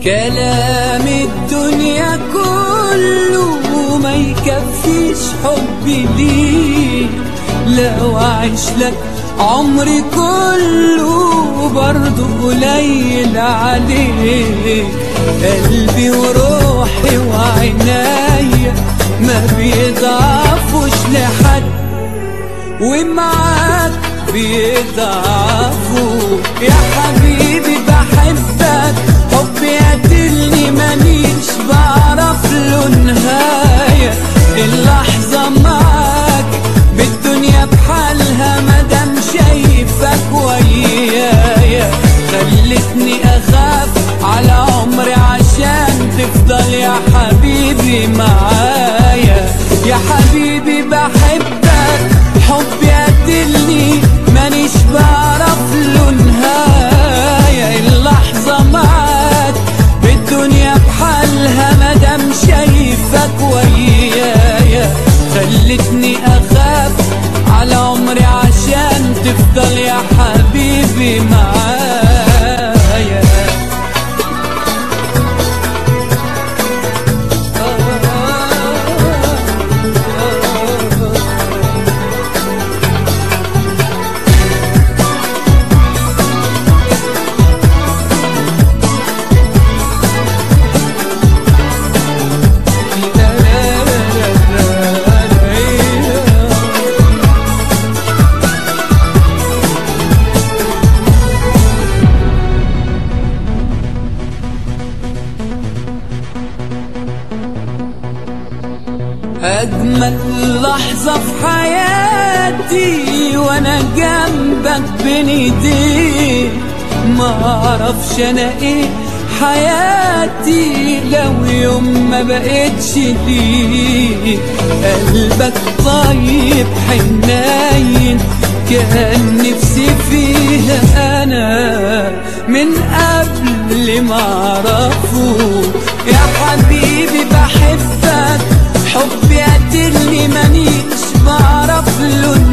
كلام الدنيا كله ما يكفيش حبي ليك لو أعيش لك عمري كله برضه قليل عليك قلبي وروحي وعنايا ما بيضعفوش لحد ومعاك بيضعفوا يا حبيبي بحبك حبي قاتلني مانيش بعرف له نهاية اللحظة معاك بالدنيا بحالها مدام شايفك ويايا خلتني أخاف على عمري عشان تفضل يا حبيبي معايا يا حبيبي بحبك حبي قاتلني مانيش بعرف له نهاية اللحظة معاك بالدنيا بحالها مدام شايفك ويايا خلتني أخاف على عمري عشان تفضل يا حبيبي معايا أجمل لحظة في حياتي وأنا جنبك بين إيديك معرفش أنا إيه حياتي لو يوم ما بقتش ليك قلبك طيب حنين كان نفسي فيها أنا من قبل ما أعرفه يا حبيبي بحبك حبي قاتلني مانيش بعرف له